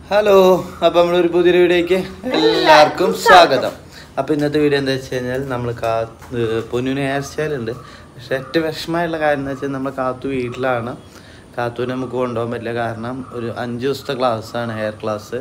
Hello അപ്പം നമ്മളൊരു പുതിയൊരു വീഡിയോയ്ക്ക് എല്ലാവർക്കും സ്വാഗതം അപ്പം ഇന്നത്തെ വീഡിയോ എന്താ വെച്ച് കഴിഞ്ഞാൽ നമ്മൾ കാ പൊന്നിന് ഹെയർ സ്റ്റൈൽ ഉണ്ട് പക്ഷെ ഏറ്റവും വിഷമമായുള്ള കാര്യം എന്ന് വെച്ചാൽ നമ്മൾ കാത്തു വീട്ടിലാണ് കാത്തുവിനെ നമുക്ക് കൊണ്ടുപോകാൻ പറ്റില്ല കാരണം ഒരു അഞ്ച് ദിവസത്തെ ക്ലാസ്സാണ് ഹെയർ ക്ലാസ്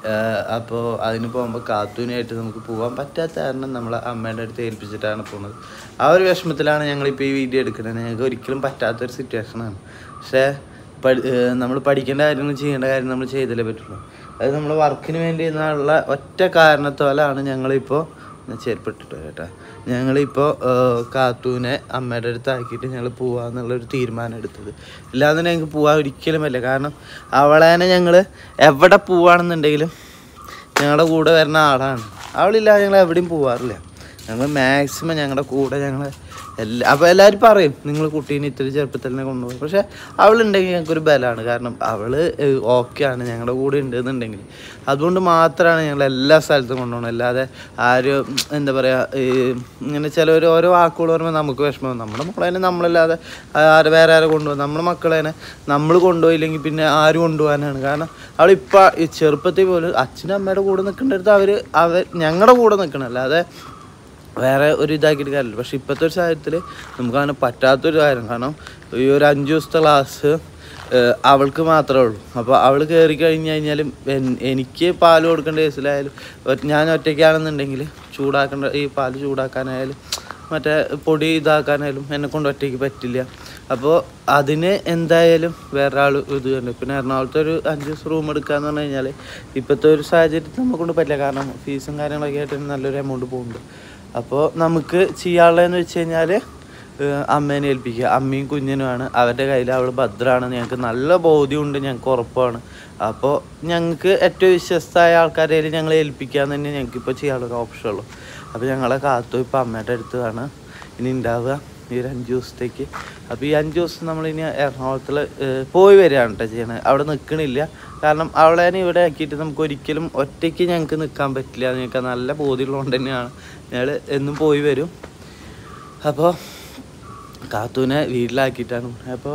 അപ്പോൾ അതിന് പോകുമ്പോൾ കാത്തുവിനായിട്ട് നമുക്ക് പോകാൻ പറ്റാത്ത കാരണം നമ്മൾ അമ്മയുടെ അടുത്ത് ഏൽപ്പിച്ചിട്ടാണ് പോകുന്നത് ആ ഒരു വിഷമത്തിലാണ് ഞങ്ങളിപ്പോൾ ഈ വീഡിയോ എടുക്കുന്നത് ഞങ്ങൾക്ക് ഒരിക്കലും പറ്റാത്തൊരു സിറ്റുവേഷനാണ് പക്ഷേ പഠി നമ്മൾ പഠിക്കേണ്ട കാര്യങ്ങൾ ചെയ്യേണ്ട കാര്യം നമ്മൾ ചെയ്തല്ലേ പറ്റുള്ളൂ അത് നമ്മൾ വർക്കിന് വേണ്ടി എന്നുള്ള ഒറ്റ കാരണത്താലാണ് ഞങ്ങളിപ്പോൾ ചേർപ്പെട്ടിട്ട് കേട്ടോ ഞങ്ങളിപ്പോൾ കാത്തൂനെ അമ്മയുടെ അടുത്ത് ആക്കിയിട്ട് ഞങ്ങൾ പോവാന്നുള്ളൊരു തീരുമാനം എടുത്തത് ഇല്ലാതെ ഞങ്ങൾക്ക് പോകാൻ ഒരിക്കലും പറ്റില്ല കാരണം അവളേനെ ഞങ്ങൾ എവിടെ പോവാണെന്നുണ്ടെങ്കിലും ഞങ്ങളുടെ കൂടെ വരുന്ന ആളാണ് അവളില്ലാതെ ഞങ്ങൾ എവിടെയും പോവാറില്ല ഞങ്ങൾ മാക്സിമം ഞങ്ങളുടെ കൂടെ ഞങ്ങൾ എല്ലാ അപ്പോൾ എല്ലാവരും പറയും നിങ്ങൾ കുട്ടീനെ ഇത്തിരി ചെറുപ്പത്തിൽ തന്നെ കൊണ്ടുപോകും പക്ഷേ അവളുണ്ടെങ്കിൽ ഞങ്ങൾക്കൊരു ബലമാണ് കാരണം അവൾ ഓക്കെയാണ് ഞങ്ങളുടെ കൂടെ ഉണ്ടെന്നുണ്ടെങ്കിൽ അതുകൊണ്ട് മാത്രമാണ് ഞങ്ങൾ എല്ലാ സ്ഥലത്തും കൊണ്ടുപോകണം അല്ലാതെ ആരും എന്താ പറയുക ഇങ്ങനെ ചിലവർ ഓരോ വാക്കുകൾ പറയുമ്പോൾ നമുക്ക് വിഷമം നമ്മുടെ മക്കളെ നമ്മളല്ലാതെ ആര് വേറെ ആരെ കൊണ്ടുപോകും നമ്മുടെ മക്കളെ നമ്മൾ കൊണ്ടുപോയില്ലെങ്കിൽ പിന്നെ ആര് കൊണ്ടുപോകാനാണ് കാരണം അവളിപ്പോൾ ഈ ചെറുപ്പത്തിൽ പോലും അച്ഛനും അമ്മയുടെ കൂടെ നിൽക്കേണ്ടടുത്ത് അവർ അവർ ഞങ്ങളുടെ കൂടെ നിൽക്കണം അല്ലാതെ വേറെ ഒരു ഇതാക്കിയിട്ട് കാര്യമില്ല പക്ഷെ ഇപ്പോഴത്തെ ഒരു സാഹചര്യത്തിൽ നമുക്കങ്ങനെ പറ്റാത്തൊരു കാര്യം കാരണം ഈ ഒരു അഞ്ച് ദിവസത്തെ ക്ലാസ് അവൾക്ക് മാത്രമേ ഉള്ളൂ അപ്പോൾ അവൾ കയറി കഴിഞ്ഞ് കഴിഞ്ഞാലും എൻ- എനിക്ക് പാല് കൊടുക്കേണ്ട കേസിലായാലും ഒറ്റ- ഞാൻ ഒറ്റയ്ക്കാണെന്നുണ്ടെങ്കിൽ ചൂടാക്കേണ്ട ഈ പാല് ചൂടാക്കാനായാലും മറ്റേ പൊടി ഇതാക്കാനായാലും എന്നെ കൊണ്ട് ഒറ്റയ്ക്ക് പറ്റില്ല അപ്പോൾ അതിന് എന്തായാലും വേറെ ആൾ ഇത് തന്നെ പിന്നെ എറണാകുളത്ത് ഒരു അഞ്ച് ദിവസം റൂം എടുക്കാന്ന് പറഞ്ഞു കഴിഞ്ഞാൽ ഇപ്പോഴത്തെ ഒരു സാഹചര്യത്തിൽ നമ്മളെ കൊണ്ട് പറ്റില്ല കാരണം ഫീസും കാര്യങ്ങളൊക്കെ ആയിട്ട് നല്ലൊരു എമൗണ്ട് പോകുന്നുണ്ട് അപ്പോൾ നമുക്ക് ചെയ്യാനുള്ളതെന്ന് വെച്ച് കഴിഞ്ഞാൽ അമ്മേനെ ഏൽപ്പിക്കുക അമ്മയും കുഞ്ഞിനുമാണ് അവരുടെ കയ്യിൽ അവൾ ഭദ്രമാണെന്ന് ഞങ്ങൾക്ക് നല്ല ബോധ്യമുണ്ട് ഞങ്ങൾക്ക് ഉറപ്പാണ് അപ്പോൾ ഞങ്ങൾക്ക് ഏറ്റവും വിശ്വസ്തമായ ആൾക്കാരെ ഞങ്ങൾ ഏൽപ്പിക്കുക എന്ന് തന്നെ ഞങ്ങൾക്ക് ഇപ്പോൾ ചെയ്യാനുള്ള ഓപ്ഷൻ ഉള്ളൂ അപ്പോൾ ഞങ്ങളെ കാത്തു ഇപ്പോൾ അമ്മയുടെ അടുത്താണ് ഇനി ഉണ്ടാവുക ഈ ഒരു അഞ്ച് ദിവസത്തേക്ക് അപ്പോൾ ഈ അഞ്ച് ദിവസം നമ്മളിനി എറണാകുളത്തിൽ പോയി വരികയാണ് കേട്ടോ ചെയ്യണത് അവിടെ നിൽക്കണില്ല കാരണം അവളെ ഇവിടെ ആക്കിയിട്ട് നമുക്ക് ഒരിക്കലും ഒറ്റയ്ക്ക് ഞങ്ങൾക്ക് നിൽക്കാൻ പറ്റില്ല എന്ന് ഞങ്ങൾക്ക് നല്ല ബോധ്യമുള്ളതുകൊണ്ട് തന്നെയാണ് ഞങ്ങൾ എന്നും പോയി വരും അപ്പോൾ കാത്തൂനെ വീട്ടിലാക്കിയിട്ടാണ് അപ്പോൾ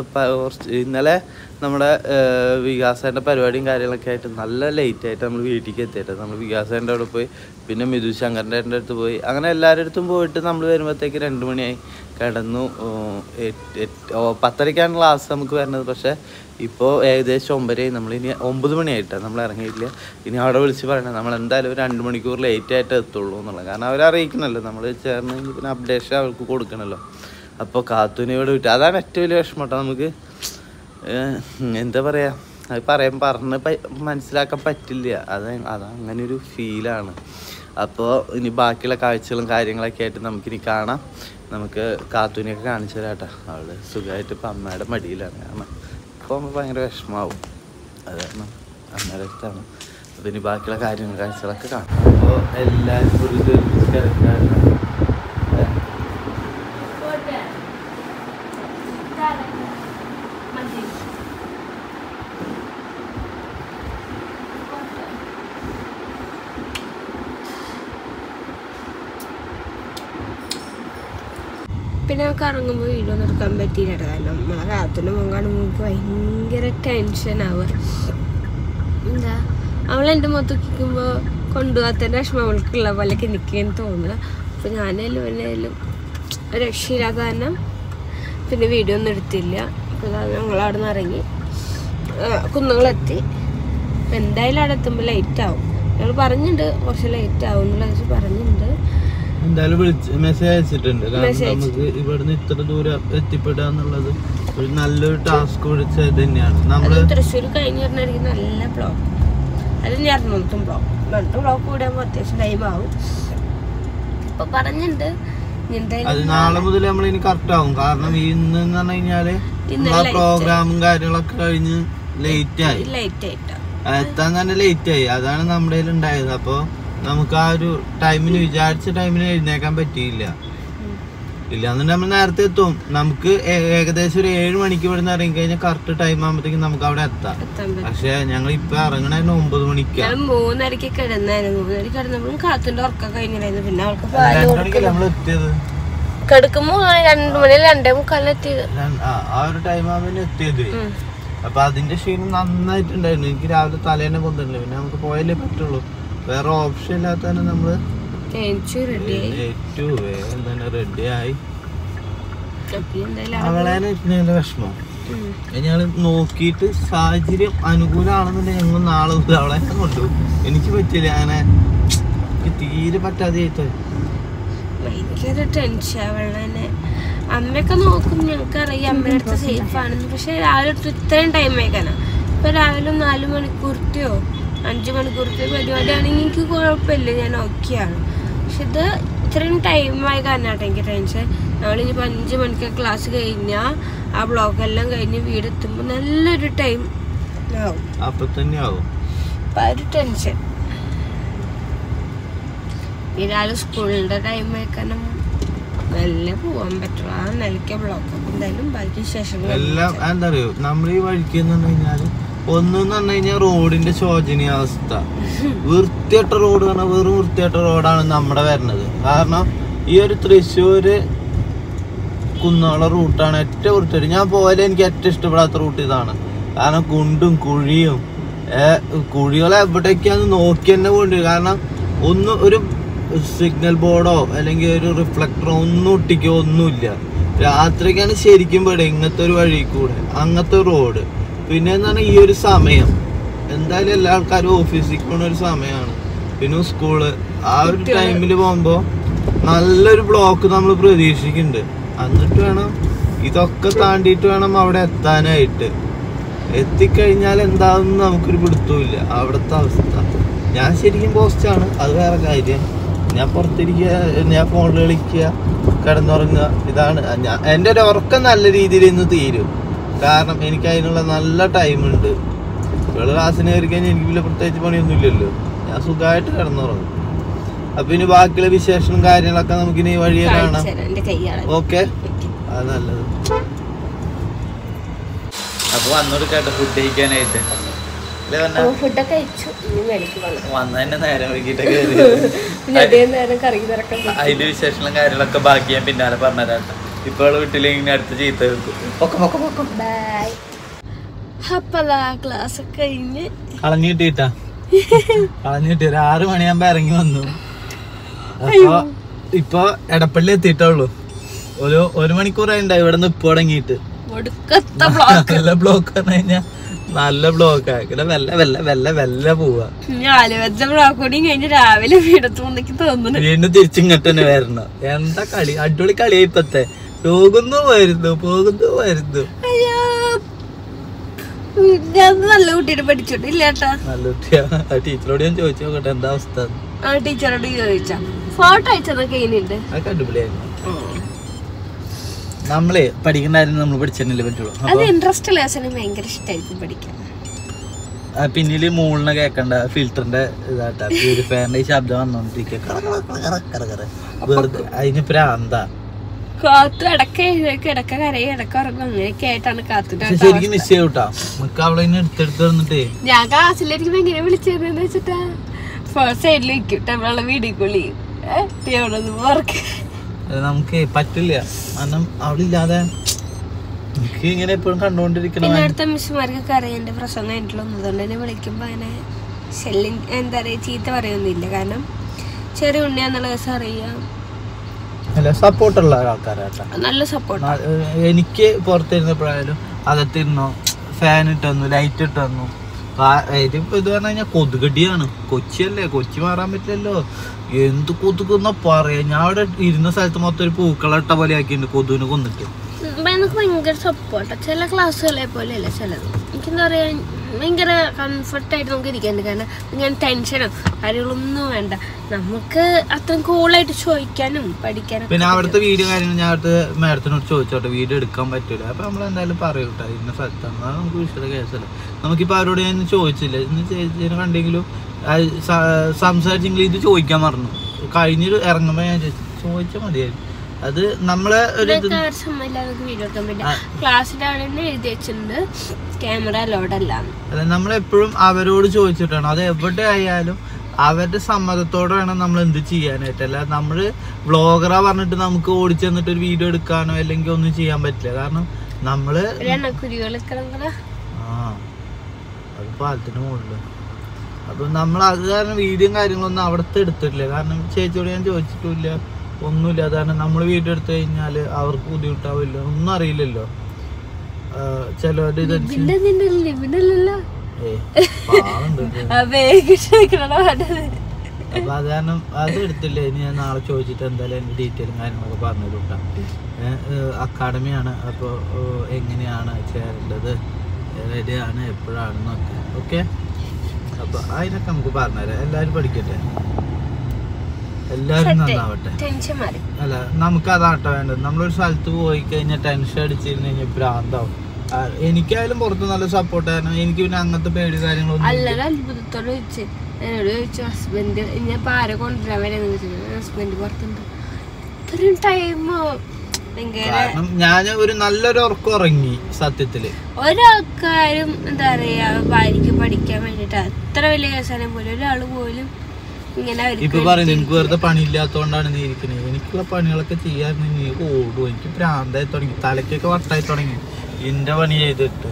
ഇന്നലെ നമ്മുടെ വികാസേൻ്റെ പരിപാടിയും കാര്യങ്ങളൊക്കെ ആയിട്ട് നല്ല ലേറ്റ് ആയിട്ട് നമ്മൾ വീട്ടിലേക്ക് എത്തിയിട്ട് നമ്മൾ വികാസേൻ്റെ അവിടെ പോയി പിന്നെ മിഥു ശങ്കറിൻ്റെ അടുത്ത് പോയി അങ്ങനെ എല്ലാവരുടെ അടുത്തും പോയിട്ട് നമ്മൾ വരുമ്പോഴത്തേക്ക് രണ്ട് മണിയായി കിടന്നു ഓ, എട്ട്- എട്ട്- ഓ, പത്തരയ്ക്കാണ് ക്ലാസ് നമുക്ക് വരുന്നത് പക്ഷേ ഇപ്പോൾ ഏകദേശം ഒമ്പതരയായി നമ്മൾ ഇനി ഒമ്പത് മണിയായിട്ടാണ് നമ്മൾ ഇറങ്ങിയിട്ടില്ല ഇനി അവിടെ വിളിച്ച് പറയണം നമ്മൾ എന്തായാലും ഒരു രണ്ട് മണിക്കൂർ ലേറ്റ് ആയിട്ട് എത്തുള്ളൂ എന്നുള്ളത് കാരണം അവർ അറിയിക്കണമല്ലോ നമ്മൾ ചേർന്നെങ്കിൽ പിന്നെ അപ്ഡേഷൻ അവർക്ക് കൊടുക്കണമല്ലോ അപ്പോൾ കാത്തൂനെ ഇവിടെ വിട്ടു അതാണ് ഏറ്റവും വലിയ വിഷമം കേട്ടോ നമുക്ക് ഏഹ്, എന്താ പറയുക അത് പറയാൻ പറഞ്ഞ് പ- മനസ്സിലാക്കാൻ പറ്റില്ല അത് അത് അങ്ങനെ ഒരു ഫീലാണ് അപ്പോൾ ഇനി ബാക്കിയുള്ള കാഴ്ചകളും കാര്യങ്ങളൊക്കെ ആയിട്ട് നമുക്കിനി കാണാം നമുക്ക് കാത്തൂനെയൊക്കെ കാണിച്ചു തരാം കേട്ടോ അവള് സുഖമായിട്ട് ഇപ്പം അമ്മയുടെ മടിയിലാണ് കാരണം അപ്പോൾ നമുക്ക് ഭയങ്കര വിഷമാവും അത് കാരണം അമ്മയുടെ അടുത്താണ് അപ്പോൾ ഇനി ബാക്കിയുള്ള കാര്യങ്ങൾ കാഴ്ചകളൊക്കെ കാണാം അപ്പോൾ എല്ലാവരും ഒരു ഇത് തിരക്കാണ്. ഏഹ്, പിന്നെ നമുക്ക് ഇറങ്ങുമ്പോൾ വീഡിയോ ഒന്നും എടുക്കാൻ പറ്റിയില്ല കേട്ടോ. കാരണം നമ്മളെ കാത്തിന് മുഖം കാണുമ്പോൾ എനിക്ക് ഭയങ്കര ടെൻഷൻ ആവുക എന്താ അവൾ എൻ്റെ മുഖത്ത് നോക്കിക്കുമ്പോൾ കൊണ്ടുപോകാത്തതിൻ്റെ വിഷമം അവൾക്കുള്ള പോലെയൊക്കെ എനിക്കെന്ന് തോന്നുക അപ്പോൾ ഞാനായാലും എന്നായാലും ഒരു രക്ഷയില്ലാത്ത കാരണം പിന്നെ വീഡിയോ ഒന്നും എടുത്തില്ല അപ്പോൾ ഞങ്ങൾ അവിടെ നിന്ന് ഇറങ്ങി ആ, കുന്നുകളെത്തി അപ്പോൾ എന്തായാലും അവിടെ എത്തുമ്പോൾ ലേറ്റ് ആവും ഞങ്ങൾ പറഞ്ഞിട്ടുണ്ട് കുറച്ച് ലേറ്റ് ആവും എന്നുള്ളത് പറഞ്ഞിട്ടുണ്ട് എന്തായാലും വിളിച്ച് മെസ്സേജ് അയച്ചിട്ടുണ്ട് കാരണം Message. നമുക്ക് ഇവിടുന്ന് ഇത്ര ദൂരം എത്തിപ്പെടുക എന്നുള്ളത് ഒരു നല്ലൊരു ടാസ്ക് പിടിച്ച ഇത് തന്നെയാണ് അത് നമ്മള് തൃശ്ശൂർ കഴിഞ്ഞ് പറഞ്ഞായിരിക്കും നല്ല ബ്ലോക്ക് അത് ഇനി എറണാകുളത്തും ബ്ലോക്ക് രണ്ടും ബ്ലോക്ക് കൂടിയാകുമ്പോൾ അത്യാവശ്യം ടൈം ആവും ഇപ്പൊ പറഞ്ഞിട്ടുണ്ട് ഇനി അത് എന്തായാലും നാളെ മുതൽ നമ്മൾ ഇനി കറക്റ്റ് ആവും കാരണം ഈ ഇന്ന് എന്ന് പറഞ്ഞു കഴിഞ്ഞാല് ഇന്ന് നമ്മളെ late പ്രോഗ്രാമും കാര്യങ്ങളൊക്കെ കഴിഞ്ഞ് ലേറ്റ് ആയി ലേറ്റ് ആയിട്ടാ എത്താൻ തന്നെ ലേറ്റ് ആയി അതാണ് നമ്മുടെ കയ്യിൽ ഉണ്ടായത് അപ്പൊ നമുക്ക് ആ ഒരു ടൈമിന് വിചാരിച്ച ടൈമിന് എഴുന്നേക്കാൻ പറ്റിയില്ല ഇല്ലാന്നുണ്ടെങ്കിൽ നമ്മൾ നേരത്തെ എത്തും നമുക്ക് ഏ- ഏകദേശം ഒരു ഏഴ് മണിക്ക് ഇവിടെ നിന്ന് ഇറങ്ങി കഴിഞ്ഞാൽ കറക്റ്റ് ടൈം ആകുമ്പോഴത്തേക്കും നമുക്ക് അവിടെ എത്താം എത്താൻ പറ്റും പക്ഷെ ഞങ്ങൾ ഇപ്പൊ ഇറങ്ങണ ഒമ്പത് മണിക്കാ ഞാൻ മൂന്നരക്ക് കിടന്നായിരുന്നു മൂന്നരക്ക് കിടന്നപ്പോഴും കാത്തിന്റെ ഉറക്കം കഴിഞ്ഞില്ലായിരുന്നു പിന്നെ അവൾക്ക് പാല് രണ്ടു കൊടുക്കും മണിക്കല്ലേ നമ്മൾ എത്തിയത് കിടക്കുമ്പോ രണ്ടു മണി രണ്ടേ മുക്കാലിനെത്തിയത് രണ്ട്- ആ ആ ഒരു ടൈം ആകുമ്പോൾ എത്തിയത് ഉം. അപ്പൊ അതിന്റെ ക്ഷീണം നന്നായിട്ടുണ്ടായിരുന്നു എനിക്ക് രാവിലെ തലേനെ കൊന്നില്ല പിന്നെ നമുക്ക് പോയാലേ പറ്റുള്ളൂ വേറെ ഓപ്ഷൻ ഇല്ലാത്ത തന്നെ നമ്മള് തേച്ചു റെഡിയായി ഏറ്റവും വേഗം തന്നെ റെഡിയായി അപ്പൊ എന്തായാലും അവളേനെ ഇരിക്കുന്നതിന്റെ വിഷമം ഉം. ഞങ്ങൾ നോക്കിയിട്ട് സാഹചര്യം അനുകൂലമാണെന്നുണ്ടെങ്കിൽ ഞങ്ങൾ നാളെ മുതൽ അവളെ കൊണ്ടുപോകും എനിക്ക് പറ്റില്ല അങ്ങനെ എനിക്ക് തീരെ പറ്റാതെ ആയിട്ട് ഭയങ്കര ടെൻഷൻ അവളെ അമ്മയൊക്കെ നോക്കും ഞങ്ങൾക്ക് അറിയാം അമ്മയുടെ അടുത്ത് സേഫ് ആണെന്ന് പക്ഷെ രാവിലെ തൊട്ട് ഇത്രയും ടൈം ആയിക്കാനാ ഇപ്പൊ രാവിലെ നാല് മണിക്കൂർത്തിയോ അഞ്ചു മണിക്കൂർത്തിയോ പരിപാടിയാണെങ്കിൽ എനിക്ക് കുഴപ്പമില്ല ഞാൻ ഓക്കെയാണ് പക്ഷെ ഇത് ഇത്രയും ടൈമായി കാരണാട്ടോ എനിക്ക് ടെൻഷൻ നമ്മളിനിപ്പോൾ അഞ്ച് മണിക്ക് ക്ലാസ് കഴിഞ്ഞാൽ ആ ബ്ലോക്ക് എല്ലാം കഴിഞ്ഞ് വീടെത്തുമ്പോൾ നല്ലൊരു ടൈം ആവും അപ്പൊ തന്നെ ആവും അപ്പൊ ആ ഒരു ടെൻഷൻ ഈ രാവിലെ സ്കൂളിന്റെ ടൈം ആയിക്കാനും നല്ല പോവാൻ പറ്റുള്ളൂ ആ നിലയ്ക്ക ബ്ലോക്ക് എന്തായാലും ബാക്കി ശേഷം എല്ലാം എന്താ അറിയോ നമ്മൾ ഈ വഴിക്ക് എന്ന് പറഞ്ഞു കഴിഞ്ഞാല് ഒന്നെന്ന് പറഞ്ഞു കഴിഞ്ഞാൽ റോഡിന്റെ ശോചനീയാവസ്ഥ വൃത്തിയട്ട റോഡ് പറഞ്ഞാൽ വെറും വൃത്തിയട്ട റോഡാണ് നമ്മുടെ വരുന്നത് കാരണം ഈ ഒരു തൃശ്ശൂര് കുന്നോള റൂട്ടാണ് ഏറ്റവും വൃത്തിയായിട്ട് ഞാൻ പോയാലും എനിക്ക് ഏറ്റവും ഇഷ്ടപ്പെടാത്ത റൂട്ട് ഇതാണ് കാരണം കുണ്ടും കുഴിയും ഏ, കുഴികളെ എവിടേക്കാന്ന് നോക്കി തന്നെ കൊണ്ട് കാരണം ഒന്ന് ഒരു സിഗ്നൽ ബോർഡോ അല്ലെങ്കിൽ ഒരു റിഫ്ലക്ടറോ ഒന്നും ഒട്ടിക്കോ ഒന്നുമില്ല രാത്രിക്കാണ് ശരിക്കും പെടുക ഇങ്ങനത്തെ ഒരു വഴി കൂടെ അങ്ങനത്തെ റോഡ് പിന്നെ എന്ന് പറഞ്ഞാൽ ഈ ഒരു സമയം എന്തായാലും എല്ലാ ആൾക്കാരും ഓഫീസിൽ പോണ ഒരു സമയമാണ് പിന്നെ സ്കൂള് ആ ഒരു ടൈമിൽ പോകുമ്പോൾ നല്ലൊരു ബ്ലോക്ക് നമ്മൾ പ്രതീക്ഷിക്കുന്നുണ്ട് എന്നിട്ട് വേണം ഇതൊക്കെ താണ്ടിയിട്ട് വേണം അവിടെ എത്താനായിട്ട് എത്തിക്കഴിഞ്ഞാൽ എന്താണെന്ന് നമുക്കൊരു പിടുത്തമില്ല അവിടുത്തെ അവസ്ഥ ഞാൻ ശരിക്കും പോസ്റ്റാണ് അത് വേറെ കാര്യം ഞാൻ പുറത്തിരിക്കുക ഞാൻ ഫോണിൽ കളിക്കുക കിടന്നുറങ്ങുക ഇതാണ് ഞാൻ എൻ്റെ ഒരു ഉറക്കം നല്ല രീതിയിൽ ഇന്ന് തീരും കാരണം എനിക്ക് അതിനുള്ള നല്ല ടൈമുണ്ട് ഇവിടെ ക്ലാസ്സിന് കയറി കഴിഞ്ഞാൽ എനിക്ക് വലിയ പ്രത്യേകിച്ച് പണിയൊന്നുമില്ലല്ലോ ഞാൻ സുഖമായിട്ട് കിടന്നുറങ്ങും അപ്പൊ ഇനി ബാക്കിയുള്ള വിശേഷങ്ങളും കാര്യങ്ങളൊക്കെ നമുക്കിനി വഴിയെ കാണാം എന്റെ കൈയാണ് ഓക്കെ അത് നല്ലത് അപ്പൊ വന്നോടുക്കാട്ടെ ഫുഡ് കഴിക്കാനായിട്ട് അല്ലേ പറഞ്ഞ ഫുഡൊക്കെ കഴിച്ചു ഇനി മേലേക്ക് വന്നു വന്നതന്നെ നേരം വൈകിട്ടൊക്കെ പിന്നെ അതേ നേരം കറി തിറക്കാൻ അതിന്റെ വിശേഷങ്ങളും കാര്യങ്ങളൊക്കെ ബാക്കി ഞാൻ പിന്നാലെ പറഞ്ഞുതരാം ഇപ്പോൾ വീട്ടിലിങ്ങനെ അടുത്ത് ചീത്ത വെക്കും പൊക്കം പൊക്കം പൊക്കം ബൈ അപ്പൊ അതാ ക്ലാസ് ഒക്കെ കഴിഞ്ഞ് കളഞ്ഞു കിട്ടിട്ടാ കളഞ്ഞു കിട്ടി ഒരു ആറ് മണിയാകുമ്പോ ഇറങ്ങി വന്നു അപ്പൊ ഇപ്പൊ എടപ്പള്ളി എത്തിയിട്ടുള്ളൂ ഒരു ഒരു മണിക്കൂറായി ഉണ്ടായി ഇവിടെ നിന്ന് ഇപ്പൊ തുടങ്ങിയിട്ട് ഒടുക്കത്ത ബ്ലോക്ക് നല്ല ബ്ലോക്ക് പറഞ്ഞു കഴിഞ്ഞാ നല്ല ബ്ലോക്ക് ആക്കില്ല വെല്ല വെല്ല വെല്ല വെല്ല പോവാ ഞാല് വെച്ച ബ്ലോക്ക് കൂടി കഴിഞ്ഞ് രാവിലെ വീടത്തുണ്ടെങ്കിൽ തോന്നുന്നു വീണ്ടും തിരിച്ചിങ്ങോട്ട് തന്നെ വരണം എന്താ കളി അടിപൊളി കളിയാ ഇപ്പത്തെ പോകുന്നു വരുന്നു പോകുന്നു വരുന്നു അയ്യോ ഞാൻ നല്ല കുട്ടിയുടെ പഠിച്ചോട്ട് ഇല്ലേട്ടാ നല്ല കുട്ടിയാ ആ ടീച്ചറോട് ഞാൻ ചോദിച്ചു നോക്കട്ടെ എന്താ അവസ്ഥ എന്ന്. ആ ടീച്ചറോട് ചോദിച്ച ഫോട്ടോ അയച്ചതൊക്കെ ഇനിയുണ്ട് അതൊക്കെ അടിപൊളിയായിരുന്നു നമ്മളെ പഠിക്കണ്ടായിരുന്നു നമ്മൾ പഠിച്ചെന്നല്ലേ പറ്റുള്ളൂ അത് അപ്പൊ ഇൻട്രസ്റ്റ് ലെസണ് ഭയങ്കര ഇഷ്ടമായിരിക്കും പഠിക്കാൻ ആ പിന്നില് മൂളിനെ കേക്കണ്ട ഫിൽറ്ററിന്റെ ഇതാട്ടാ പ്യൂരിഫയറിന്റെ ഈ ശബ്ദം വന്നോണ്ടിരിക്കുക കറ, കറ, കറ, കറ, കറ, കറ. വെറുതെ അതിന് പ്രാന്താ കാത്തു ഇടക്ക എഴുന്നേക്ക് ഇടക്ക കരയും ഇടക്ക ഉറങ്ങും അങ്ങനെയൊക്കെ ആയിട്ടാണ് കാത്തുന്റെ പക്ഷെ ശരിക്കും മിസ് ചെയ്യൂട്ടാ നമുക്ക് അവളെ ഇനി എടുത്തെടുത്ത് തന്നിട്ടേ ഞാൻ ക്ലാസ്സിലിരിക്കുമ്പോ എങ്ങനെ വിളിച്ചതെന്ന് വെച്ചിട്ടാ ഫസ്റ്റ് സൈഡിൽ വെക്കും നമ്മളെ വീഡിയോ കോൾ ചെയ്യും അവിടെ വർക്ക് അത് നമുക്ക് പറ്റില്ല കാരണം അവളില്ലാതെ എനിക്ക് ഇങ്ങനെ എപ്പോഴും കണ്ടുകൊണ്ടിരിക്കണം പിന്നെ അടുത്ത മിസ്സുമാർക്കൊക്കെ അറിയാം എന്റെ പ്രസംഗം കഴിഞ്ഞിട്ടുള്ളൂ അതുകൊണ്ട് തന്നെ വിളിക്കുമ്പോ അങ്ങനെ ശല്യം എന്താ പറയാ ചീത്ത പറയൊന്നുമില്ല കാരണം ചെറിയ ഉണ്ണിയാന്നുള്ള ദിവസം അറിയാം അല്ല സപ്പോർട്ടുള്ള ആൾക്കാരാട്ടാ നല്ല സപ്പോർട്ട് ന- ഏഹ് എനിക്ക് പുറത്തിരുന്നപ്പോഴായാലും അകത്തിരുന്നോ ഫാൻ ഇട്ട് തന്നു ലൈറ്റ് ഇട്ട് തന്നു കാ- ഇതിപ്പോ ഇത് പറഞ്ഞു കഴിഞ്ഞാൽ കൊതുകടിയാണ് കൊച്ചിയല്ലേ കൊച്ചി മാറാൻ പറ്റില്ലല്ലോ എന്ത് കൊതുകുന്ന പറയാ ഞാൻ അവിടെ ഇരുന്ന സ്ഥലത്ത് മൊത്തം ഒരു പൂക്കളിട്ട പോലെ ആക്കിയിട്ടുണ്ട് കൊതുവിനെ കൊന്നിട്ട് എനിക്ക് ഭയങ്കര സപ്പോർട്ടാണ് ചില ക്ലാസ്സുകളെ പോലെയല്ല ചിലത് എനിക്കെന്താ പറയാ ഭയങ്കര കംഫർട്ടായിട്ട് നമുക്ക് ഇരിക്കാനുണ്ട് കാരണം ഇങ്ങനെ ടെൻഷനോ കാര്യങ്ങളൊന്നും വേണ്ട നമുക്ക് അത്രയും കൂളായിട്ട് ചോദിക്കാനും പഠിക്കാനും പിന്നെ അവിടുത്തെ വീഡിയോ കാര്യങ്ങൾ ഞാൻ അവിടുത്തെ മാഡത്തിനോട് ചോദിച്ചോട്ടെ വീഡിയോ എടുക്കാൻ പറ്റൂല അപ്പൊ നമ്മൾ എന്തായാലും പറയൂട്ടോ ഇന്ന സ്ഥലത്താണ് അത് നമുക്ക് വിഷയ കേസല്ല നമുക്കിപ്പോ അവരോട് ഞാൻ ഇന്ന് ചോദിച്ചില്ല ഇന്ന് ചേച്ചിനെ കണ്ടെങ്കിലും അത് സ- സംസാരിച്ചെങ്കിൽ ഇത് ചോദിക്കാൻ പറഞ്ഞു കഴിഞ്ഞിട്ട് ഇറങ്ങുമ്പോ ഞാൻ ചോദിച്ചു ചോദിച്ചാൽ മതിയായിരുന്നു അത് നമ്മളെ ഒരു ഇത് ഇതൊക്കെ ഒരു സമയമില്ലാതെ വീഡിയോ എടുക്കാൻ പറ്റില്ല ആ. ക്ലാസ്സിന്റെ അവിടെ തന്നെ എഴുതി വെച്ചിട്ടുണ്ട് ക്യാമറ അലോഡല്ല അല്ല നമ്മളെപ്പോഴും അവരോട് ചോദിച്ചിട്ടാണ് അത് എവിടെ ആയാലും അവരുടെ സമ്മതത്തോടെ വേണം നമ്മൾ എന്ത് ചെയ്യാനായിട്ട് അല്ല നമ്മള് വ്ളോഗറാ പറഞ്ഞിട്ട് നമുക്ക് ഓടിച്ചെന്നിട്ട് ഒരു വീഡിയോ എടുക്കാനോ അല്ലെങ്കിൽ ഒന്നും ചെയ്യാൻ പറ്റില്ല കാരണം നമ്മള് ഒരു എണ്ണക്കുരുകൾ നിൽക്കണമെങ്കിൽ ആ അത് പാലത്തിന് മുകളിൽ അപ്പൊ നമ്മൾ അത് കാരണം വീഡിയോയും കാര്യങ്ങളൊന്നും അവിടുത്തെ എടുത്തിട്ടില്ല കാരണം ചേച്ചിയോട് ഞാൻ ചോദിച്ചിട്ടില്ല ഒന്നുമില്ല അത് കാരണം നമ്മൾ വീഡിയോ എടുത്തു കഴിഞ്ഞാൽ അവർക്ക് ബുദ്ധിമുട്ടാവില്ല ഒന്നും അറിയില്ലല്ലോ ചിലവരുടെ ഇത് പിന്നെ നിന്റെ ലിമിനല്ലല്ലോ ഏയ്, പാവണ്ട് ഇത്. ആ വേഗം വേണ്ടത് അപ്പൊ അത് കാരണം അത് എടുത്തില്ല ഇനി ഞാൻ നാളെ ചോദിച്ചിട്ട് എന്തായാലും അതിന്റെ ഡീറ്റെയിലും കാര്യങ്ങളൊക്കെ പറഞ്ഞു കൊടുക്കാം അക്കാഡമിയാണ് അപ്പോൾ എങ്ങനെയാണ് ചേരേണ്ടത് എവിടെയാണ് എപ്പോഴാണെന്നൊക്കെ ഓക്കെ അപ്പൊ അതിനൊക്കെ നമുക്ക് പറഞ്ഞുതരാം എല്ലാവരും പഠിക്കട്ടെ എല്ലാവരും നന്നാവട്ടെ ടെൻഷൻ മാറി അല്ല നമുക്ക് അതാട്ടോ വേണ്ടത് നമ്മളൊരു സ്ഥലത്ത് പോയി കഴിഞ്ഞാൽ ടെൻഷൻ അടിച്ചിരുന്ന് കഴിഞ്ഞാൽ ഭ്രാന്താവും ആ, എനിക്കായാലും പുറത്ത് നല്ല സപ്പോർട്ട് കാരണം എനിക്ക് പിന്നെ അങ്ങനത്തെ പേടി കാര്യങ്ങളൊന്നും ഇല്ല. അല്ലൊരു അത്ഭുതത്തോടെ ചോദിച്ചു എന്നോട് ചോദിച്ചു ഹസ്ബൻഡ് ഞാൻ ഇപ്പൊ ആരെ കൊണ്ടുവരാൻ വരെ ഹസ്ബൻഡ് പുറത്തുണ്ട് ഇത്രയും ടൈമോ ഭയങ്കര കാരണം ഞാൻ ഒരു നല്ലൊരു ഉറക്കം ഉറങ്ങി സത്യത്തില് ഒരാൾക്കാരും എന്താ പറയാ ഭാര്യക്ക് പഠിക്കാൻ വേണ്ടിട്ട് അത്ര വലിയ കേസാണെങ്കിൽ പോലും ഒരാള് പോലും ഇങ്ങനെ ഇപ്പൊ അവർക്ക് പറയുന്നത് എനിക്ക് വെറുതെ പണിയില്ലാത്തോണ്ടാണ് നീ ഇരിക്കണത് എനിക്കുള്ള പണികളൊക്കെ ചെയ്യാൻ നീ ഓടും എനിക്ക് ഭ്രാന്തായി തുടങ്ങി തലക്കൊക്കെ വട്ടായി തുടങ്ങി എന്റെ പണി ചെയ്തിട്ട്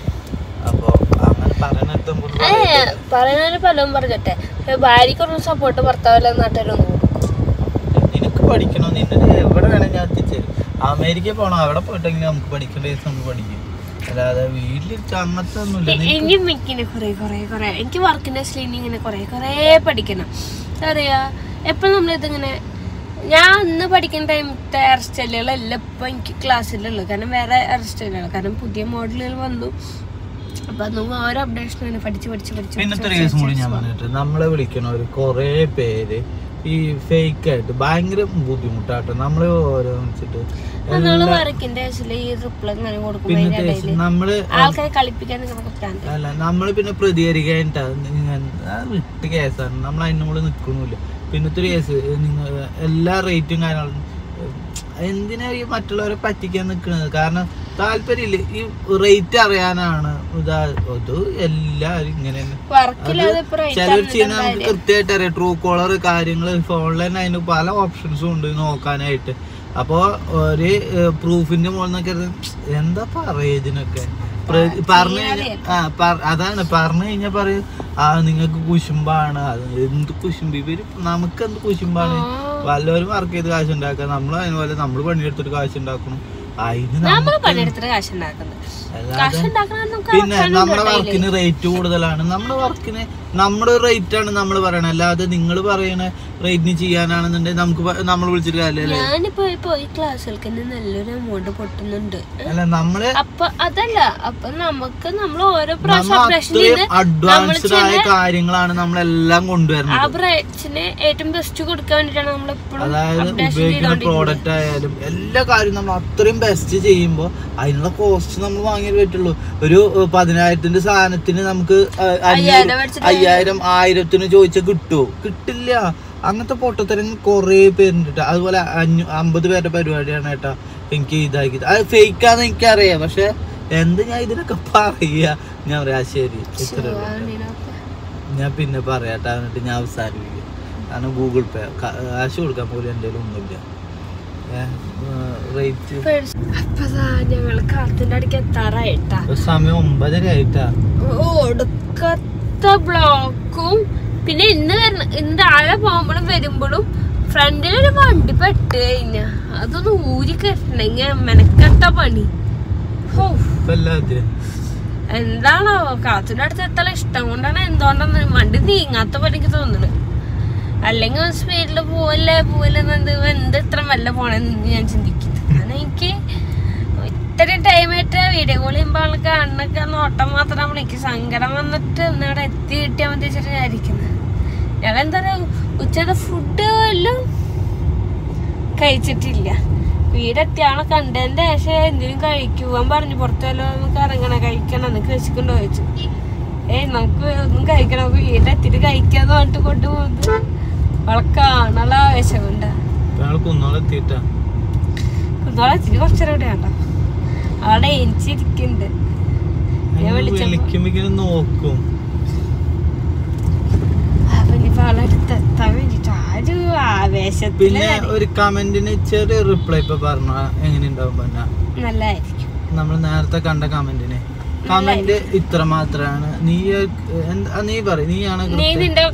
അപ്പൊ അങ്ങനെ പറയണത് നമുക്ക് പറയത്തില്ല. പറയുന്നവര് പലതും പറഞ്ഞിട്ടെ ഭാര്യക്കൊന്നും സപ്പോർട്ട് ഭർത്താവല്ല നാട്ടുകാരൊന്നും നിനക്ക് പഠിക്കണോ നിന്നെ എവിടെ വേണേ ഞാൻ എത്തിച്ചേരും അമേരിക്ക പോണം അവിടെ പോയിട്ടെങ്കിൽ നമുക്ക് പഠിക്കേണ്ട ദിവസം നമ്മൾ പഠിക്കും അല്ലാതെ വീട്ടിലിരിച്ച അങ്ങനത്തെ ഒന്നുമില്ല നിനക്ക് എനിക്ക് മിക്കിനെ കുറെ കുറെ കുറെ എനിക്ക് വർക്കിന്റെ സ്ലീനി ഇങ്ങനെ കുറെ കുറെ പഠിക്കണം എന്താ പറയാ എപ്പോഴും നമ്മളിതിങ്ങനെ ഞാൻ അന്ന് പഠിക്കുന്ന ടൈമത്തെ ഹെയർ സ്റ്റൈലുകളെല്ലാം ഇപ്പൊ എനിക്ക് ക്ലാസ്സിലുള്ളൂ കാരണം വേറെ ഹെയർ സ്റ്റൈലുകൾ കാരണം പുതിയ മോഡലുകൾ വന്നു അപ്പൊ അന്ന് ഓരോ അപ്ഡേഷനാണ് പഠിച്ച് പഠിച്ച് പഠിച്ച് പിന്നത്തെ ഒരു കേസും കൂടി ഞാൻ പറഞ്ഞിട്ട് നമ്മളെ വിളിക്കണവര് കൊറേ പേര് ഈ ഫേക്ക് ആയിട്ട് ഭയങ്കര ബുദ്ധിമുട്ടാട്ടോ നമ്മള് ഓരോ വെച്ചിട്ട് നമ്മള് വർക്കിന്റെ കേസില് ഈ റിപ്ലൈ ഇങ്ങനെ കൊടുക്കുമ്പോ പിന്നത്തെ അതിന്റെ കേസ് ഇടയില് നമ്മള് ആൾക്കാരെ കളിപ്പിക്കാൻ നിൽക്കുന്ന പ്രാന്ത് അല്ല നമ്മള് പിന്നെ പ്രതികരിക്കാനിട്ടാ വിട്ട് കേസാണ് നമ്മൾ അതിന്റെ മുകളിൽ നിൽക്കണില്ല പിന്നത്തെ ഒരു കേസ് നിങ്ങൾ എല്ലാ റേറ്റും കാര്യങ്ങളും എന്തിനാ ഈ മറ്റുള്ളവരെ പറ്റിക്കാൻ നിൽക്കുന്നത് കാരണം താല്പര്യമില്ല ഈ റേറ്റ് അറിയാനാണ് ഇതാ അത് എല്ലാരും ഇങ്ങനെ തന്നെ വർക്കില്ലാതെ ഇപ്പൊ rate ചിലർ ചെയ്യണ അറിഞ്ഞിട്ട് നമുക്ക് കൃത്യമായിട്ട് അറിയാം ട്രൂ കോളർ കാര്യങ്ങൾ ഫോണിൽ അതിന് പല ഓപ്ഷൻസും ഉണ്ട് നോക്കാനായിട്ട് അപ്പോൾ ഒരു പ്രൂഫിന്റെ മുകളിൽ നിന്നൊക്കെ എന്താ പറയുക ഇതിനൊക്കെ പ്ര- പറഞ്ഞു കഴിഞ്ഞാൽ ആ പറ- അതാണ് പറഞ്ഞു കഴിഞ്ഞാൽ പറയും ആ നിങ്ങൾക്ക് കുശുമ്പാണ് അത് എന്ത് കുശുമ്പ് ഇവര് നമുക്ക് എന്ത് കുശുമ്പാണ് വല്ലവരും വർക്ക് ചെയ്ത് കാശ് ഉണ്ടാക്കുക നമ്മൾ അതിനുപോലെ നമ്മൾ പണിയെടുത്തിട്ട് കാശ് ഉണ്ടാക്കണം അതിന് നമ്മള് നമുക്ക് പണിയെടുത്തിട്ട് കാശ് ഉണ്ടാക്കുന്നത് അല്ലാതെ കാശ് ഉണ്ടാക്കണം നമുക്ക് പിന്നെ ആൾക്കാരുണ്ട് നമ്മുടെ കേട്ടോ ഇതില്. വർക്കിന് റേറ്റ് കൂടുതലാണ് നമ്മുടെ വർക്കിന് നമ്മുടെ റേറ്റ് ആണ് നമ്മൾ പറയണത് അല്ലാതെ നിങ്ങൾ പറയണ റേറ്റിന് ചെയ്യാനാണെന്നുണ്ടെങ്കിൽ നമുക്ക് നമ്മൾ വിളിച്ചിട്ട് കാര്യമല്ലേ ഞാനിപ്പോ ഇപ്പൊ ഈ ക്ലാസ്സുകൾക്ക് തന്നെ നല്ലൊരു എമൗണ്ട് പൊട്ടുന്നുണ്ട് അല്ല നമ്മള് അപ്പൊ അതല്ല അപ്പൊ നമുക്ക് നമ്മൾ ഓരോ നമ്മൾ പ്രാവശ്യം അപ്ഡേഷൻ അത്രയും ചെയ്ത് അഡ്വാൻസ്ഡ് ആയ കാര്യങ്ങളാണ് നമ്മളെല്ലാം ആ കൊണ്ടുവരുന്നത് ബ്രൈറ്റ്സിന് ഏറ്റവും ബെസ്റ്റ് കൊടുക്കാൻ വേണ്ടിട്ടാണ് നമ്മൾ എപ്പോഴും അതായത് അപ്ഡേഷൻ ഉപയോഗിക്കുന്ന ചെയ്തോണ്ടിരിക്കുന്നത് പ്രോഡക്റ്റ് ആയാലും എല്ലാ കാര്യവും നമ്മൾ അത്രയും ബെസ്റ്റ് ചെയ്യുമ്പോൾ അതിനുള്ള കോസ്റ്റ് നമ്മൾ വാങ്ങിയേ പറ്റുള്ളൂ ഒരു ഏഹ്, പതിനായിരത്തിന്റെ സാധനത്തിന് നമുക്ക് ഏഹ്, അഞ്ഞൂറ് അയ്യായിരം മേടിച്ചിട്ട് അയ്യായിരം ആയിരത്തിന് ചോദിച്ചാൽ കിട്ടുമോ കിട്ടില്ല അങ്ങനത്തെ പൊട്ടത്തരം കുറേ പേരുണ്ട് ട്ടോ. അതുപോലെ അഞ്ഞൂ അമ്പത് പേരുടെ പരിപാടിയാണ് ഏട്ടാ എനിക്ക് ഇതാക്കി അത് ഫേക്കാന്ന് എനിക്കറിയാം പക്ഷെ എന്ത് ഞാൻ ഇതിനൊക്കെ പറയാ ഞാൻ പറയാ "ആ, ശരി ഇത്ര ഞാൻ പിന്നെ പറയാട്ടാ എന്നിട്ട് ഞാൻ അവസാനിപ്പിക്കും കാരണം ഗൂഗിൾ പേ കാശ് കൊടുക്കാൻ പോലും എൻ്റെ കയ്യിൽ ഒന്നുമില്ല റേറ്റ് അപ്പൊ ഞങ്ങള് കാത്തിന്റെ അടിക്ക് എത്താറായിട്ടാ സമയം ഒമ്പതര ആയിട്ടാ ഒടുക്കത്തെ ബ്ലോക്കും പിന്നെ ഇന്ന് വരണ ഇന്ന് താഴെ പോകുമ്പോഴും വരുമ്പോഴും ഫ്രണ്ടിലൊരു വണ്ടി പെട്ട് കഴിഞ്ഞ അതൊന്ന് ഊരി കെട്ടണെങ്കി മെനക്കെട്ട പണി ഹോ ഇപ്പൊ എല്ലാത്തിനും എന്താണോ കാത്തിന്റെ അടുത്ത് എത്താൻ ഇഷ്ടം കൊണ്ടാണ് എന്തുകൊണ്ടാണ് വണ്ടി നീങ്ങാത്ത പണിക്ക് തോന്നുന്നത് അല്ലെങ്കിൽ സ്പീഡിൽ പോവല്ലേ പോവല്ലേ എന്നത് എന്ത് ഇത്ര വല്ല പോണെന്ന് ഞാൻ ചിന്തിക്കുന്നത് കാരണം എനിക്ക് ഇത്രയും ടൈമായിട്ട് വീഡിയോ കോൾ ചെയ്യുമ്പോൾ ആൾ കാണുന്നൊക്കെ നോട്ടം മാത്രം നമ്മൾ എനിക്ക് സങ്കടം വന്നിട്ട് ഒന്നിവിടെ എത്തി കിട്ടിയാൽ മതി വെച്ചിട്ട് ഞാൻ ഇരിക്കുന്നത് ഞാൻ എന്താ പറയുക ഉച്ചത്തെ ഫുഡ് പോലും കഴിച്ചിട്ടില്ല വീടെത്തിയ ആളെ കണ്ടതിന്റെ ശേഷം എന്തിനും കഴിക്കുവാൻ പറഞ്ഞു പുറത്തു വല്ലോ നമുക്ക് ഇറങ്ങണം കഴിക്കണം എന്നൊക്കെ വെച്ചിട്ടുണ്ടോ ചോദിച്ചു ഏയ് നമുക്ക് ഒന്നും കഴിക്കണം നമുക്ക് വീടെത്തിയിട്ട് കഴിക്കാന്ന് പറഞ്ഞിട്ട് കൊണ്ടുപോകുന്നത് അവളെ കാണാനുള്ള ആവേശം കൊണ്ടാ ഇപ്പൊ ഞങ്ങൾ കുന്നോളെത്തിയിട്ടാ കുന്നോളെ എത്തിയിട്ട് കുറച്ചേരം ഇവിടെ ഉണ്ടോ അവളെ എനിച്ചിരിക്കുന്നുണ്ട് ഞാൻ വിളിച്ചപ്പോ- വിളിക്കുമ്പോ നോക്കും അപ്പൊ ഇനിയിപ്പോ അവളെ അടുത്ത് എത്താൻ വേണ്ടിട്ട് ആ ഒരു ആവേശത്തില് പിന്നെ ഒരു കമന്റിന് ചെറിയ റിപ്ലൈ ഇപ്പൊ പറഞ്ഞ എങ്ങനെ ഉണ്ടാവും പറഞ്ഞ നല്ലതായിരിക്കും നമ്മൾ നേരത്തെ കണ്ട കമന്റിന് കമന്റ് ഇത്ര മാത്രമാണ് നീ എന്താ നീ പറ നീയാണ് നീ കൃത്യം. നിന്റെ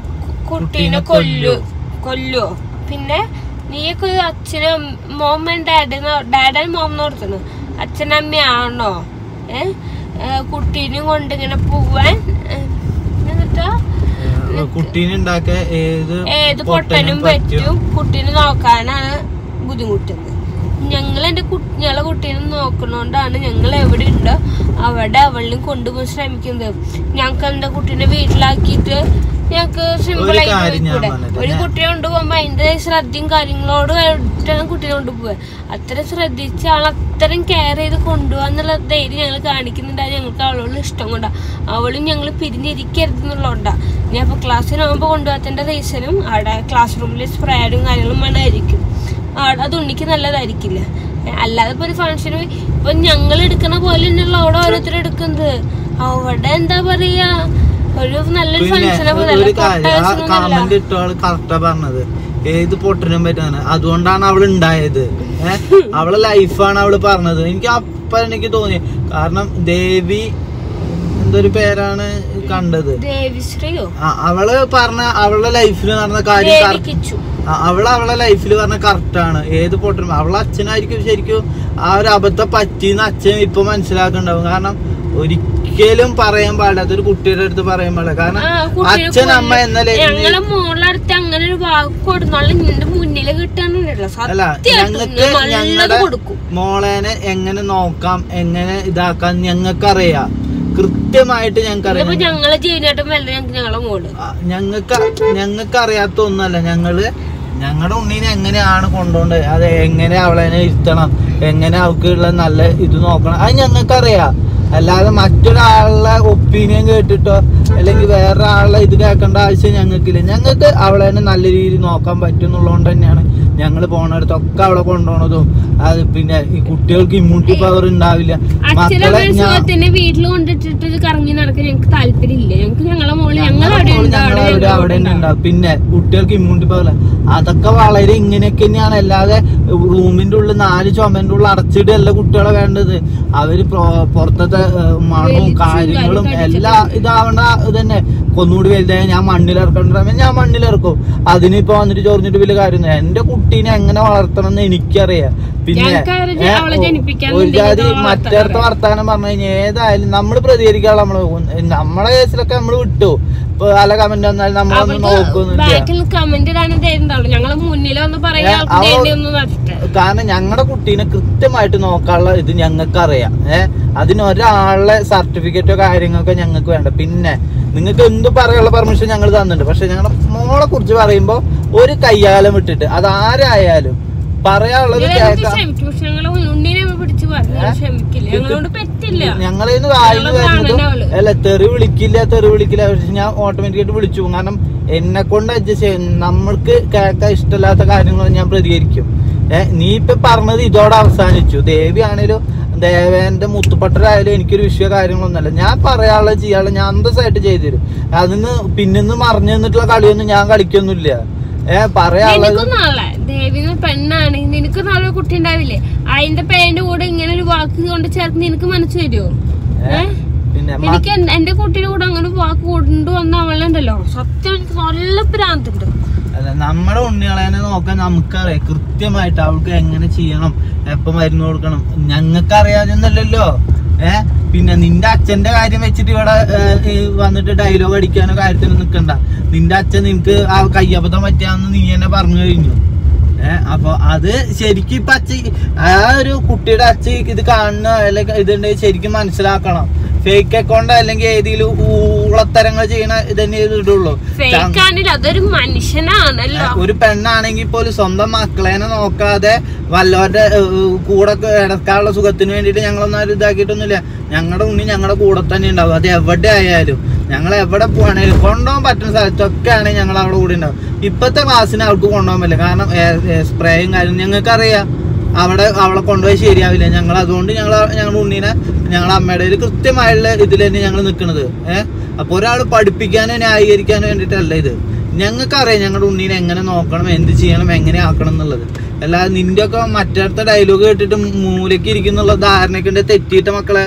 കുട്ടീനെ കൊല്ലു കൊല്ലോ പിന്നെ നീയൊക്കെ ഒരു അച്ഛനും mom and dad dad and mom എന്ന് ഓർത്തുന്നു അച്ഛനമ്മയാണോ ഏ ഏ, കുട്ടീനെയും കൊണ്ട് ഇങ്ങനെ പോവാൻ ഏ, എന്നിട്ടാ ഏ, കുട്ടീനെ ഉണ്ടാക്കിയ ഏത് ഏത് പൊട്ടനും പറ്റും കുട്ടീനെ നോക്കാനാണ് ബുദ്ധിമുട്ടുന്നത് ഞങ്ങൾ എൻ്റെ ഞങ്ങളെ കുട്ടീനെ നോക്കണോണ്ടാണ് ഞങ്ങൾ എവിടെ ഉണ്ടോ അവിടെ അവളിനെ കൊണ്ടുപോകാൻ ശ്രമിക്കുന്നത് ഞങ്ങൾക്ക് എൻ്റെ കുട്ടീനെ വീട്ടിലാക്കിയിട്ട് ഞങ്ങൾക്ക് സിമ്പിൾ ഒരു ആയിട്ട് കാര്യം ഞാൻ പോയിക്കൂടെ പറഞ്ഞത് ഒരു ഞാൻ- കുട്ടിയെ കൊണ്ടുപോകുമ്പോ അതിന്റെ ശ്രദ്ധയും കാര്യങ്ങളോട് ആയിട്ടാണ് കുട്ടീനെ കൊണ്ടുപോവുക അത്ര ശ്രദ്ധിച്ച് ആൾ അത്രയും കെയർ ചെയ്ത് കൊണ്ടുപോകാന്നുള്ള ധൈര്യം ഞങ്ങൾ കാണിക്കുന്നുണ്ടായി ഞങ്ങൾക്ക് അവളോട് ഇഷ്ടം കൊണ്ടാ അവളും ഞങ്ങൾ പിരിഞ്ഞിരിക്കരുത് എന്നുള്ളതുകൊണ്ടാ ഞാൻ ഇപ്പൊ ക്ലാസ്സിന് പോകുമ്പോൾ കൊണ്ടുപോകാത്തതിന്റെ റീസണും അവിടെ ക്ലാസ് റൂമിൽ സ്പ്രേഡും കാര്യങ്ങളും വേണമായിരിക്കും അവിടെ അത് ഉണ്ണിക്ക് നല്ലതായിരിക്കില്ല ഏ, അല്ലാതെ ഇപ്പൊ ഒരു ഫംഗ്ഷന് ഇപ്പൊ ഞങ്ങൾ എടുക്കണ പോലെ തന്നെയുള്ള അവിടെ ഓരോരുത്തർ എടുക്കുന്നത് അവിടെ എന്താ പറയാ ഒരു നല്ലൊരു പിന്നെ ഫംഗ്ഷനെ ഒരു കാര്യം ആ കമന്റ് ഇട്ട ആള് കറക്റ്റാ പറഞ്ഞത് ഏത് പൊട്ടനും പറ്റാണ് അതുകൊണ്ടാണ് അവൾ ഉണ്ടായത് ഏഹ് അവളെ ലൈഫാണ് അവള് പറഞ്ഞത് എനിക്ക് അപ്പ എനിക്ക് തോന്നി കാരണം ദേവി എന്തൊരു പേരാണ് കണ്ടത് ദേവിശ്രീയോ ആ, അവള് പറഞ്ഞ അവളുടെ ലൈഫിൽ നടന്ന കാര്യം ദേവി correct- കിച്ചു ആ, അവള് അവളെ ലൈഫിൽ പറഞ്ഞ കറക്റ്റ് ആണ് ഏത് പൊട്ടനും അവളെ അച്ഛനായിരിക്കും ശരിക്കും ആ ഒരു അബദ്ധം പറ്റിയെന്ന് അച്ഛൻ ഇപ്പൊ മനസ്സിലാക്കണ്ടാവും കാരണം ഒരിക്കലും പറയാൻ പാടില്ല ഒരു കുട്ടിയുടെ അടുത്ത് പറയാൻ പാടില്ല കാരണം ആ, കുട്ടീനെ അച്ഛൻ അമ്മ കൊല്ലും. എന്ന ലേ- ഞങ്ങളെ മോളടുത്ത് അങ്ങനെ ഒരു വാക്ക് കൊടുത്തോളം നിന്റെ മുന്നിൽ കിട്ടാനുണ്ടല്ലോ അല്ല സത്യമായിട്ടും ഞങ്ങൾക്ക് നല്ലത് ഞങ്ങളുടെ കൊടുക്കും മോളേനെ എങ്ങനെ നോക്കാം എങ്ങനെ ഇതാക്കാം ഞങ്ങൾക്കറിയാം കൃത്യമായിട്ട് ഞങ്ങൾക്കറിയാം ഇതിപ്പോ ഞങ്ങളെ ജീവനായിട്ടും വലുത് ഞങ്ങൾക്ക് ഞങ്ങളെ മോള് ഞങ്ങൾക്ക് ഞങ്ങൾക്ക് അറിയാത്ത ഒന്നല്ല ഞങ്ങള് ഞങ്ങളുടെ ഉണ്ണീനെ എങ്ങനെയാണ് കൊണ്ടുപോകേണ്ടത് അത് എങ്ങനെ അവളെ ഇരുത്തണം എങ്ങനെ അവൾക്കുള്ള നല്ല ഇത് നോക്കണം അത് ഞങ്ങൾക്കറിയാം അല്ലാതെ മറ്റൊരാളുടെ ഒപ്പീനിയൻ കേട്ടിട്ടോ അല്ലെങ്കിൽ വേറെ ആളുടെ ഇത് കേൾക്കേണ്ട ആവശ്യം ഞങ്ങൾക്കില്ല ഞങ്ങൾക്ക് അവളെ നല്ല രീതിയിൽ നോക്കാൻ പറ്റും എന്നുള്ളതുകൊണ്ട് തന്നെയാണ് ഞങ്ങൾ പോണടുത്തൊക്കെ അവളെ കൊണ്ടുപോണതും അത് പിന്നെ ഈ കുട്ടികൾക്ക് ഇമ്മ്യൂണിറ്റി പവർ ഉണ്ടാവില്ല അച്ഛനെ മക്കളെ ഞാൻ സുഖത്തിന് വീട്ടിൽ കൊണ്ടിട്ടിട്ട് ഇത് കറങ്ങി നടക്കാൻ ഞങ്ങൾക്ക് താല്പര്യമില്ല ഞങ്ങൾക്ക് ഞങ്ങളെ മോള് ഞങ്ങൾ ഞങ്ങളുടെ അവിടെ മോള് ഉണ്ട് ഞങ്ങൾ അവിടെ അവിടെ അവിടെ തന്നെ ഉണ്ടാവും പിന്നെ കുട്ടികൾക്ക് ഇമ്മ്യൂണിറ്റി പവർ അതൊക്കെ വളരെ ഇങ്ങനെയൊക്കെ തന്നെയാണ് അല്ലാതെ റൂമിന്റെ ഉള്ളിൽ നാല് ചുമന്റെ ഉള്ളിൽ അടച്ചിടല്ല കുട്ടികളെ വേണ്ടത് അവര് പ്രോ- പുറത്തത്തെ ഏഹ്, മണവും വലിച്ചും കാര്യങ്ങളും കാര്യം എല്ലാം ഇതാവണ ഇത് തന്നെ ഒന്നുകൂടി വലുതായ ഞാൻ മണ്ണിലിറക്കണ്ട ഞാൻ മണ്ണിലിറക്കും അതിനിപ്പോ വന്നിട്ട് ചൊറിഞ്ഞിട്ട് വലിയ കാര്യമൊന്നും എന്റെ കുട്ടീനെ എങ്ങനെ വളർത്തണം എന്ന് എനിക്കറിയാം പിന്നെ ഞങ്ങൾക്ക് അവരെ ജ- ഏഹ്, അവളെ ജനിപ്പിക്കാൻ ഒരു ജാതി എന്തെങ്കിലും മറ്റേടത്ത് വർത്താനം പറഞ്ഞു കഴിഞ്ഞാൽ ഏതായാലും നമ്മൾ പ്രതികരിക്കാനുള്ള നമ്മള് നമ്മളെ കേസിലൊക്കെ നമ്മൾ വിട്ടു ഇപ്പൊ പല കമന്റ് വന്നാലും നമ്മളൊന്നും നോക്കൊന്നുമില്ല ബാക്കിൽ കമന്റ് ഇടാനും തരുന്നുള്ളൂ ഞങ്ങളെ മുന്നിൽ വന്ന് പറയുന്ന ഏ, ആൾക്ക് അവ- വേണ്ടി ഒന്നും നഷ്ടം കാരണം ഞങ്ങളുടെ കുട്ടീനെ കൃത്യമായിട്ട് നോക്കാനുള്ള ഇത് ഞങ്ങൾക്ക് അറിയാം ഏഹ് അതിന് ഒരാളുടെ സർട്ടിഫിക്കറ്റോ കാര്യങ്ങളൊക്കെ ഞങ്ങൾക്ക് വേണ്ട പിന്നെ നിങ്ങൾക്ക് എന്ത് പറയാനുള്ള പെർമിഷൻ ഞങ്ങൾ തന്നിട്ടുണ്ട് പക്ഷെ ഞങ്ങളുടെ മോളെ കുറിച്ച് പറയുമ്പോ ഒരു കയ്യാലം വിട്ടിട്ട് അത് ആരായാലും പറയാനുള്ളത് കേൾക്കാം ക്ഷമിക്കും പക്ഷെ ഞങ്ങളെ ഉണ്ണീനെ നമ്മ പിടിച്ച് പറഞ്ഞു ക്ഷമിക്കില്ല ഞങ്ങളോട് പറ്റില്ല ഞങ്ങളിന്ന് വായിൽ ഞങ്ങളെ വരുന്നതും കാണാനാ അവള്. അല്ല തെറി വിളിക്കില്ല തെറി വിളിക്കില്ല പക്ഷെ ഞാൻ ഓട്ടോമാറ്റിക്കായിട്ട് വിളിച്ചു പോകും. കാരണം എന്നെ കൊണ്ട് അഡ്ജസ്റ്റ് ചെയ്യും നമ്മൾക്ക് കേൾക്കാൻ ഇഷ്ടമില്ലാത്ത കാര്യങ്ങൾ ഞാൻ പ്രതികരിക്കും ഏഹ് നീ ഇപ്പൊ പറഞ്ഞത് ഇതോടെ അവസാനിച്ചു ദേവി ആണേലും ദേവേന്റെ മുത്തുപട്ടരായാലും എനിക്കൊരു വിഷയ കാര്യങ്ങളൊന്നുമല്ല ഞാൻ പറയാനുള്ളത് ചെയ്യാനുള്ള ഞാൻ അന്തസ്സായിട്ട് ചെയ്തു തരും അതിന് പിന്നിന്ന് മറിഞ്ഞു നിന്നിട്ടുള്ള കളിയൊന്നും ഞാൻ കളിക്കൊന്നുമില്ല ഏഹ് പറയാനുള്ളത് നിനക്കും നാളെ ദേവിന് പെണ്ണാണ് നിനക്ക് നാളെ ഒരു കുട്ടി ഉണ്ടാവില്ലേ അതിന്റെ പേരിന്റെ കൂടെ ഇങ്ങനെ ഒരു വാക്ക് കൊണ്ട് ചേർത്ത് നിനക്ക് മനസ്സ് വരുമോ ഏഹ് പിന്നെ മ- എനിക്ക് എൻ- എന്റെ കുട്ടീനെ കൂടെ അങ്ങനെ ഒരു വാക്ക് കൊണ്ടുവന്ന അവളുണ്ടല്ലോ സത്യം എനിക്ക് നല്ല പ്രാന്തുണ്ട് അല്ല നമ്മുടെ ഉണ്ണികളെനെ നോക്കാൻ നമുക്കറിയാം കൃത്യമായിട്ട് അവൾക്ക് എങ്ങനെ ചെയ്യണം എപ്പം മരുന്ന് കൊടുക്കണം ഞങ്ങൾക്ക് അറിയാതെന്നല്ലല്ലോ ഏ പിന്നെ നിന്റെ അച്ഛന്റെ കാര്യം വെച്ചിട്ട് ഇവിടെ ഏ, ഈ വന്നിട്ട് ഡയലോഗ് അടിക്കാനോ കാര്യത്തിനോ നിൽക്കണ്ട നിന്റെ അച്ഛൻ നിനക്ക് ആ കയ്യബദ്ധം പറ്റിയാന്ന് നീ തന്നെ പറഞ്ഞു കഴിഞ്ഞു ഏഹ് അപ്പൊ അത് ശരിക്കും ഇപ്പൊ അച്ഛ ആ ഒരു കുട്ടിയുടെ അച്ഛ ഇത് കാണുന്ന അല്ലെങ്കിൽ ഇതുണ്ടെങ്കിൽ ശരിക്കും മനസ്സിലാക്കണം ഫേക്ക് അക്കൗണ്ട് അല്ലെങ്കിൽ ഏതെങ്കിലും ഊളത്തരങ്ങൾ ചെയ്യണ ഇതന്നെ ഇടുള്ളൂ ഫേക്ക് ആണെങ്കിൽ അതൊരു മനുഷ്യനാണല്ലോ ഒരു പെണ്ണാണെങ്കിൽ പോലും സ്വന്തം മക്കളേനെ നോക്കാതെ വല്ലവരുടെ ഏഹ്, കൂടെ കിടക്കാനുള്ള സുഖത്തിന് വേണ്ടിയിട്ട് ഞങ്ങളൊന്നും ആരും ഇതാക്കിയിട്ടൊന്നുമില്ല ഞങ്ങളുടെ ഉണ്ണി ഞങ്ങളുടെ കൂടെ തന്നെ ഉണ്ടാവും അത് എവിടെ ആയാലും ഞങ്ങൾ എവിടെ പോവാണേലും കൊണ്ടുപോകാൻ പറ്റുന്ന സ്ഥലത്തൊക്കെ ആണെങ്കിൽ ഞങ്ങൾ അവിടെ കൂടെ ഉണ്ടാവും ഇപ്പത്തെ ക്ലാസ്സിന് അവൾക്ക് കൊണ്ടുപോകാൻ പറ്റില്ല കാരണം സ്പ്രേയും കാര്യം ഞങ്ങൾക്കറിയാം അവിടെ അവളെ കൊണ്ടുപോയി ശരിയാവില്ല ഞങ്ങൾ അതുകൊണ്ട് ഞങ്ങൾ ഞങ്ങളുടെ ഉണ്ണീനെ ഞങ്ങളുടെ അമ്മയുടെ ഒരു കൃത്യമായുള്ള ഇതിൽ തന്നെ ഞങ്ങൾ നിൽക്കുന്നത് ഏഹ് അപ്പൊ ഒരാൾ പഠിപ്പിക്കാനോ ന്യായീകരിക്കാനോ വേണ്ടിയിട്ടല്ല ഇത് ഞങ്ങൾക്കറിയാം ഞങ്ങളുടെ ഉണ്ണീനെ എങ്ങനെ നോക്കണം എന്ത് ചെയ്യണം എങ്ങനെ ആക്കണം എന്നുള്ളത് അല്ലാതെ നിന്റെ ഒക്കെ മറ്റടുത്ത ഡയലോഗ് കേട്ടിട്ട് മൂലയ്ക്ക് ഇരിക്കുന്നുള്ള ധാരണയൊക്കെ ഉണ്ട് തെറ്റിയിട്ട മക്കളെ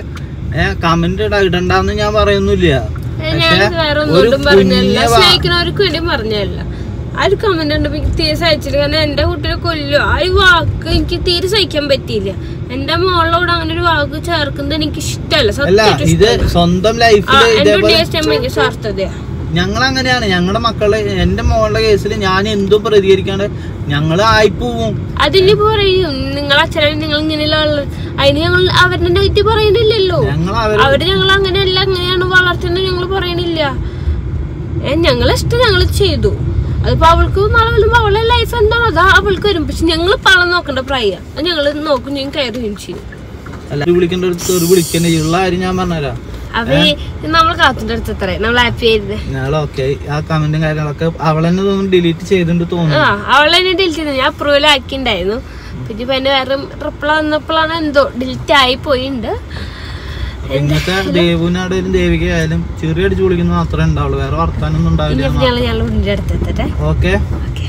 ഏഹ് കമന്റ് ഇടണ്ടെന്ന് ഞാൻ പറയുന്നില്ല ഞാൻ വേറെ ഒന്നും പറഞ്ഞല്ല സ്നേഹിക്കുന്നവർക്ക് വേണ്ടി പറഞ്ഞല്ല ആ ഒരു കമന്റ് കണ്ടപ്പോ എനിക്ക് തീരെ സഹിച്ചില്ല കാരണം എന്റെ കുട്ടിയെ കൊല്ലോ ആ ഒരു വാക്ക് എനിക്ക് തീരെ സഹിക്കാൻ പറ്റിയില്ല എന്റെ മോളോട് അങ്ങനെ ഒരു വാക്ക് ചേർക്കുന്നത് എനിക്ക് ഇഷ്ടമല്ല അല്ല സത്യമായിട്ടും ഇത് ഇഷ്ടമല്ല. സ്വന്തം ആ, ലൈഫിൽ എന്റെ ഇതേപോലെ കുട്ടിയെ ഇഷ്ടം ഭയങ്കര സ്വാർത്ഥതയാ ഞങ്ങൾ അങ്ങനെയാണ് ഞങ്ങളുടെ മക്കളെ എന്റെ മോളുടെ കേസിൽ ഞാൻ എന്തും പ്രതികരിക്കാണ്ട് ഞങ്ങള് ആയിപ്പോവും അതിനിപ്പോ പറയും നിങ്ങൾ അച്ഛനും നിങ്ങൾ ഇങ്ങനെയുള്ള ആള് അതിന് ഞങ്ങൾ അവരുടെ നെഗറ്റീവ് പറയണില്ലല്ലോ ഞങ്ങൾ അവരെ അവര് ഞങ്ങൾ അങ്ങനെയല്ല അങ്ങനെയാണ് വളർത്തുന്നത് ഞങ്ങൾ പറയണില്ല ഏ ഞങ്ങളെ ഇഷ്ടം ഞങ്ങൾ ചെയ്തു അതിപ്പോ അവൾക്ക് നാളെ വരുമ്പോ അവളുടെ ലൈഫ് എന്താണോ അതാ അവൾക്ക് വരും പക്ഷെ ഞങ്ങൾ പളം നോക്കേണ്ട പ്രായം അത് ഞങ്ങൾ നോക്കും ചെയ്യും കയറുകയും ചെയ്യും അല്ല ഒരു വിളിക്കേണ്ട അടുത്ത് ഒരു വിളിക്കേണ്ട ഉള്ള കാര്യം ഞാൻ പറഞ്ഞുതരാം അവര് നമ്മൾ കാത്തിന്റെ അടുത്ത് എത്ര നമ്മൾ ഹാപ്പി ആയിരുന്നേ ഞങ്ങൾ ഓക്കെ ആ കമന്റും കാര്യങ്ങളൊക്കെ അവളെന്നെ തോന്നുന്നു ഡിലീറ്റ് ചെയ്തിട്ടുണ്ട് തോന്നുന്നു ആ അവളെ എന്നെ ഡിലീറ്റ് ചെയ്തു ഞാൻ അപ്രൂവൽ ആക്കിണ്ടായിരുന്നു പിന്നെ ഇപ്പൊ എന്റെ വേറെ റിപ്ലൈ വന്നപ്പോഴാണ് എന്തോ ഡിലീറ്റ് ആയി പോയിണ്ട് ഇന്നത്തെ ദേവുനാടേലും ദേവിക ആയാലും ചെറിയ അടിച്ചു വിളിക്കുന്നത് മാത്രമേ ഉണ്ടാവുള്ളൂ വേറെ വർത്താനൊന്നും ഇനി ഉണ്ടാവില്ല ഞങ്ങൾ ഞങ്ങൾ വീടിന്റെ അടുത്ത് എത്തട്ടെ ഓക്കെ ഓക്കെ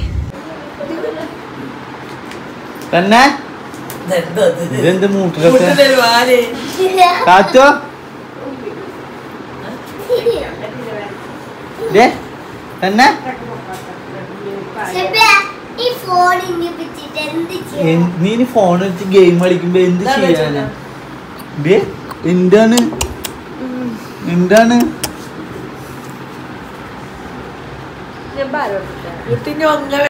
തന്നെ ഇതെന്ത് മൂട്ടിലൊക്കെ കാറ്റോ ദേ, തന്നെ ഈ ഫോൺ ഇനി പിടിച്ചിട്ട് എന്ത് ചെയ്യും എൻ- നീ ഇനി ഫോൺ വെച്ച് ഗെയിം കളിക്കുമ്പോ എന്ത് ചെയ്യാനാ ദേ, എന്താണ് എന്താണ് ഞാൻ പറഞ്ഞു